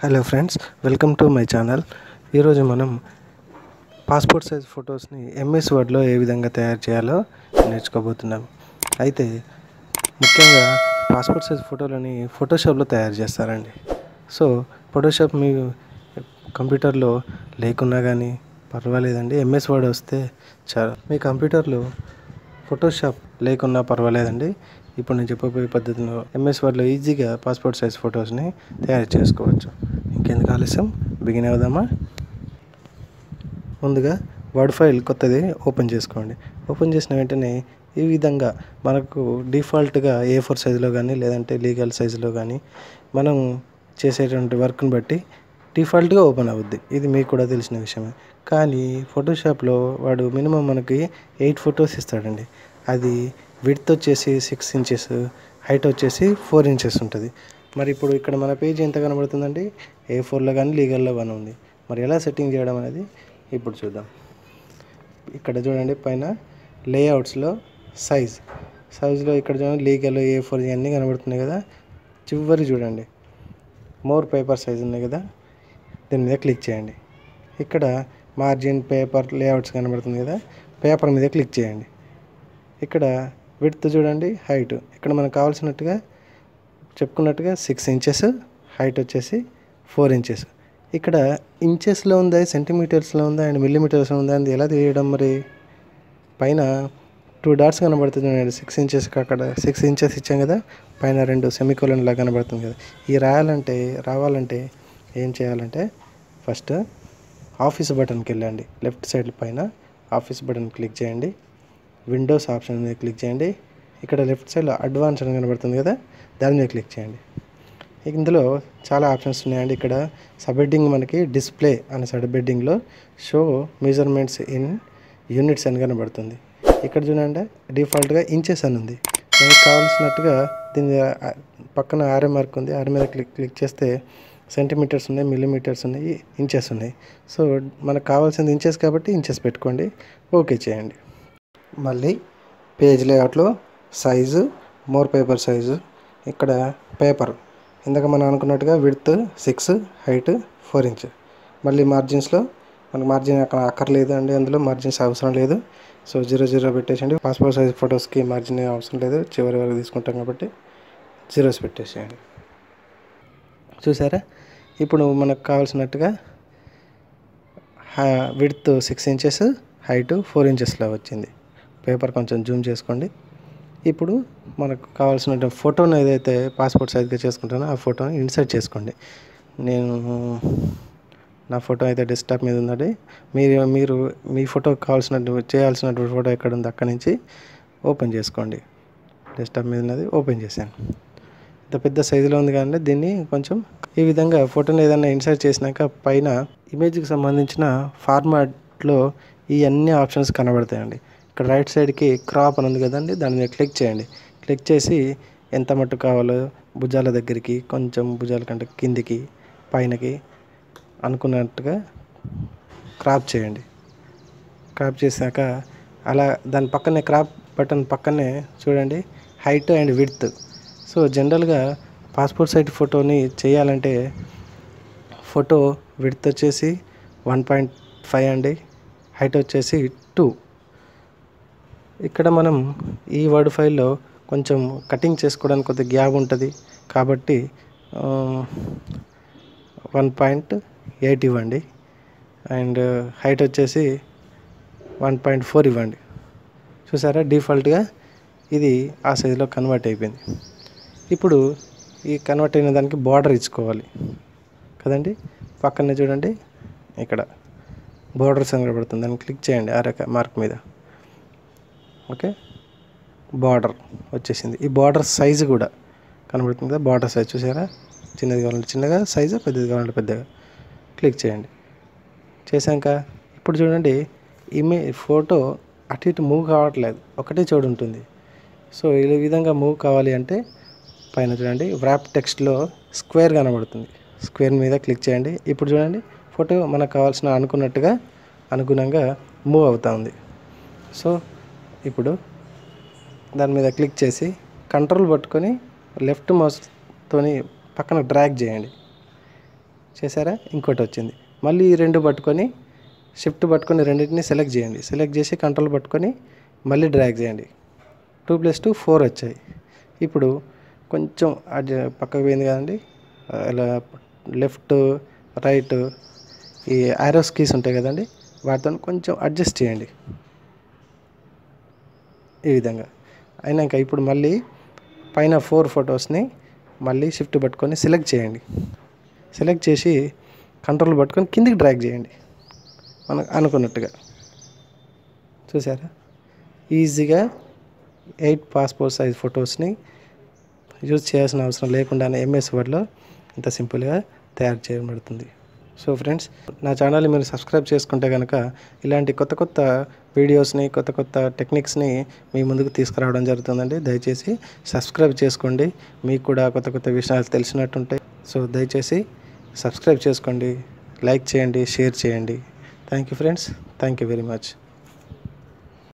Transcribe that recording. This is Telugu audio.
hello friends welcome to my channel ఈరోజు మనం పాస్పోర్ట్ సైజ్ ఫొటోస్ని ఎంఎస్ వర్డ్లో ఏ విధంగా తయారు చేయాలో నేర్చుకోబోతున్నాం అయితే ముఖ్యంగా పాస్పోర్ట్ సైజ్ ఫోటోలని ఫోటోషాప్లో తయారు చేస్తారండి సో ఫోటోషాప్ మీ కంప్యూటర్లో లేకున్నా కానీ పర్వాలేదండి ఎంఎస్ వర్డ్ వస్తే చాలు మీ కంప్యూటర్లో ఫోటోషాప్ లేకున్నా పర్వాలేదండి ఇప్పుడు నేను చెప్పబోయే పద్ధతిలో ఎంఎస్ వర్డ్లో ఈజీగా పాస్పోర్ట్ సైజ్ ఫొటోస్ని తయారు చేసుకోవచ్చు ఇంకెందుకు ఆలస్యం బిగిన్ అవుదామా ముందుగా వర్డ్ ఫైల్ కొత్తది ఓపెన్ చేసుకోండి ఓపెన్ చేసిన వెంటనే ఈ విధంగా మనకు డిఫాల్ట్గా ఏ ఫోర్ సైజులో కానీ లేదంటే లీగల్ సైజులో కానీ మనం చేసేటువంటి వర్క్ని బట్టి డిఫాల్ట్గా ఓపెన్ అవుద్ది ఇది మీకు కూడా తెలిసిన విషయమే కానీ ఫోటోషాప్లో వాడు మినిమం మనకి ఎయిట్ ఫొటోస్ ఇస్తాడండి అది విడ్త్ వచ్చేసి సిక్స్ ఇంచెస్ హైట్ వచ్చేసి ఫోర్ ఇంచెస్ ఉంటుంది మరి ఇప్పుడు ఇక్కడ మన పేజ్ ఎంత కనబడుతుందండి ఏ ఫోర్లో కానీ లీగల్లో కానీ ఉంది మరి ఎలా సెట్టింగ్ చేయడం అనేది ఇప్పుడు చూద్దాం ఇక్కడ చూడండి పైన లేఅవుట్స్లో సైజ్ సైజులో ఇక్కడ చూడండి లీగల్ ఏ ఫోర్ ఇవన్నీ కనబడుతున్నాయి కదా చివరి చూడండి మోర్ పేపర్ సైజ్ ఉన్నాయి కదా దీని మీద క్లిక్ చేయండి ఇక్కడ మార్జిన్ పేపర్ లేఅవుట్స్ కనబడుతుంది కదా పేపర్ మీద క్లిక్ చేయండి ఇక్కడ విడ్త్ చూడండి హైట్ ఇక్కడ మనకు కావాల్సినట్టుగా చెప్పుకున్నట్టుగా సిక్స్ ఇంచెస్ హైట్ వచ్చేసి ఫోర్ ఇంచెస్ ఇక్కడ ఇంచెస్లో ఉందా సెంటీమీటర్స్లో ఉందా అండ్ మిల్లీమీటర్స్లో ఉందా అని ఎలా తెలియడం మరి పైన టూ డాట్స్ కనబడుతుంది చూడండి సిక్స్ ఇంచెస్కి అక్కడ సిక్స్ ఇంచెస్ ఇచ్చాం కదా పైన రెండు సెమికోలన్ లాగా కనబడుతుంది కదా ఈ రాయాలంటే రావాలంటే ఏం చేయాలంటే ఫస్ట్ ఆఫీస్ బటన్కి వెళ్ళండి లెఫ్ట్ సైడ్ పైన ఆఫీస్ బటన్ క్లిక్ చేయండి విండోస్ ఆప్షన్ మీద క్లిక్ చేయండి ఇక్కడ లెఫ్ట్ సైడ్లో అడ్వాన్స్ అని కనబడుతుంది కదా దాని మీద క్లిక్ చేయండి ఇందులో చాలా ఆప్షన్స్ ఉన్నాయండి ఇక్కడ సబ్ హెడ్డింగ్ మనకి డిస్ప్లే అనే సబ్ హెడ్డింగ్లో షో మెజర్మెంట్స్ ఇన్ యూనిట్స్ అని కనబడుతుంది ఇక్కడ చూడండి డిఫాల్ట్గా ఇంచెస్ అని ఉంది మనకి కావాల్సినట్టుగా దీని మీద పక్కన ఆరే మార్క్ ఉంది ఆరే మీద క్లిక్ క్లిక్ చేస్తే సెంటీమీటర్స్ ఉన్నాయి మిల్లీమీటర్స్ ఉన్నాయి ఇంచెస్ ఉన్నాయి సో మనకు కావాల్సింది ఇంచెస్ కాబట్టి ఇంచెస్ పెట్టుకోండి ఓకే చేయండి మళ్ళీ పేజ్ లేఅవుట్లో సైజు మోర్ పేపర్ సైజు ఇక్కడ పేపర్ ఇందాక మనం అనుకున్నట్టుగా width six height four inch మళ్ళీ మార్జిన్స్లో మనకు మార్జిన్ అక్కడ అక్కర్లేదు అండి అందులో మార్జిన్స్ అవసరం లేదు సో జీరో జీరో పెట్టేసేయండి పాస్పోర్ట్ సైజ్ ఫొటోస్కి మార్జిన్ అవసరం లేదు చివరి వరకు తీసుకుంటాం కాబట్టి జీరోస్ పెట్టేసేయండి చూసారా ఇప్పుడు మనకు కావాల్సినట్టుగా width six inches height four ఇంచెస్లో వచ్చింది పేపర్ కొంచెం జూమ్ చేసుకోండి ఇప్పుడు మనకు కావాల్సిన ఫోటోని ఏదైతే పాస్పోర్ట్ సైజ్గా చేసుకుంటానో ఆ ఫోటోని ఇన్సర్ట్ చేసుకోండి నేను నా ఫోటో అయితే డెస్క్టాప్ మీద ఉందండి మీరు మీరు మీ ఫోటోకి కావాల్సిన చేయాల్సినటువంటి ఫోటో ఎక్కడ ఉంది అక్కడి నుంచి ఓపెన్ చేసుకోండి డెస్క్టాప్ మీద ఉన్నది ఓపెన్ చేశాను ఇంత పెద్ద సైజులో ఉంది కానీ దీన్ని కొంచెం ఈ విధంగా ఫోటోని ఏదైనా ఇన్సర్ట్ చేసినాక పైన ఇమేజ్కి సంబంధించిన ఫార్మాట్లో ఈ అన్ని ఆప్షన్స్ కనబడతాయండి ఇక్కడ రైట్ సైడ్కి క్రాప్ అని ఉంది కదండి దాని మీద క్లిక్ చేయండి క్లిక్ చేసి ఎంత మట్టు కావాలో భుజాల దగ్గరికి కొంచెం భుజాల కంటే కిందికి పైనకి అనుకున్నట్టుగా క్రాప్ చేయండి క్రాప్ చేశాక అలా దాని పక్కనే క్రాప్ బటన్ పక్కనే చూడండి హైట్ అండ్ విడ్త్ సో జనరల్గా పాస్పోర్ట్ సైజ్ ఫోటోని చేయాలంటే ఫోటో విడ్త్ వచ్చేసి వన్ పాయింట్ ఫైవ్ అండి హైట్ వచ్చేసి టూ ఇక్కడ మనం ఈ వర్డ్ ఫైల్లో కొంచెం కటింగ్ చేసుకోవడానికి కొద్దిగా గ్యాప్ ఉంటుంది కాబట్టి వన్ పాయింట్ ఎయిట్ ఇవ్వండి అండ్ హైట్ వచ్చేసి వన్ పాయింట్ ఫోర్ ఇవ్వండి చూసారా డిఫాల్ట్గా ఇది ఆ సైజులో కన్వర్ట్ అయిపోయింది ఇప్పుడు ఈ కన్వర్ట్ అయిన దానికి బార్డర్ ఇచ్చుకోవాలి కదండి పక్కనే చూడండి ఇక్కడ బార్డర్స్ అని కనబడుతుంది దాన్ని క్లిక్ చేయండి ఆ రక మార్క్ మీద ఓకే బార్డర్ వచ్చేసింది ఈ బార్డర్ సైజు కూడా కనబడుతుంది కదా బార్డర్ సైజ్ చూసారా చిన్నది కావాలంటే చిన్నగా సైజు పెద్దది కావాలంటే పెద్దగా క్లిక్ చేయండి చేశాక ఇప్పుడు చూడండి ఇమే ఫోటో అటు ఇటు మూవ్ కావట్లేదు ఒకటే చోటు ఉంటుంది సో ఈ విధంగా మూవ్ కావాలి అంటే పైన చూడండి వ్రాప్ టెక్స్ట్లో స్క్వేర్ కనబడుతుంది స్క్వేర్ మీద క్లిక్ చేయండి ఇప్పుడు చూడండి ఫోటో మనకు కావాల్సిన అనుకున్నట్టుగా అనుగుణంగా మూవ్ అవుతూ ఉంది సో ఇప్పుడు దాని మీద క్లిక్ చేసి కంట్రోల్ పట్టుకొని లెఫ్ట్ మౌస్తోని పక్కన డ్రాగ్ చేయండి చేశారా ఇంకోటి వచ్చింది మళ్ళీ ఈ రెండు పట్టుకొని షిఫ్ట్ పట్టుకొని రెండింటిని సెలెక్ట్ చేయండి సెలెక్ట్ చేసి కంట్రోల్ పట్టుకొని మళ్ళీ డ్రాగ్ చేయండి టూ ప్లస్ టూ ఫోర్ వచ్చాయి ఇప్పుడు కొంచెం అది పక్కకు పోయింది కదండి ఆ, ఇలా లెఫ్ట్ రైట్ ఈ ఆరోస్ కీస్ ఉంటాయి కదండి వాటితో కొంచెం అడ్జస్ట్ చేయండి ఈ విధంగా అయినాక ఇప్పుడు మళ్ళీ పైన ఫోర్ ఫొటోస్ని మళ్ళీ షిఫ్ట్ పట్టుకొని సెలెక్ట్ చేయండి సెలెక్ట్ చేసి కంట్రోల్ పట్టుకొని కిందికి డ్రాగ్ చేయండి మనకు అనుకున్నట్టుగా చూసారా ఈజీగా ఎయిట్ పాస్పోర్ట్ సైజ్ ఫొటోస్ని యూజ్ చేయాల్సిన అవసరం లేకుండానే ఎంఎస్ వర్డ్లో ఇంత సింపుల్గా తయారు చేయబడుతుంది సో ఫ్రెండ్స్ నా ఛానల్ని మీరు సబ్స్క్రైబ్ చేసుకుంటే కనుక ఇలాంటి కొత్త కొత్త వీడియోస్ని కొత్త కొత్త టెక్నిక్స్ని మీ ముందుకు తీసుకురావడం జరుగుతుందండి దయచేసి సబ్స్క్రైబ్ చేసుకోండి మీకు కూడా కొత్త కొత్త విషయాలు తెలిసినట్టుంటాయి సో దయచేసి సబ్స్క్రైబ్ చేసుకోండి లైక్ చేయండి షేర్ చేయండి thank you friends thank you very much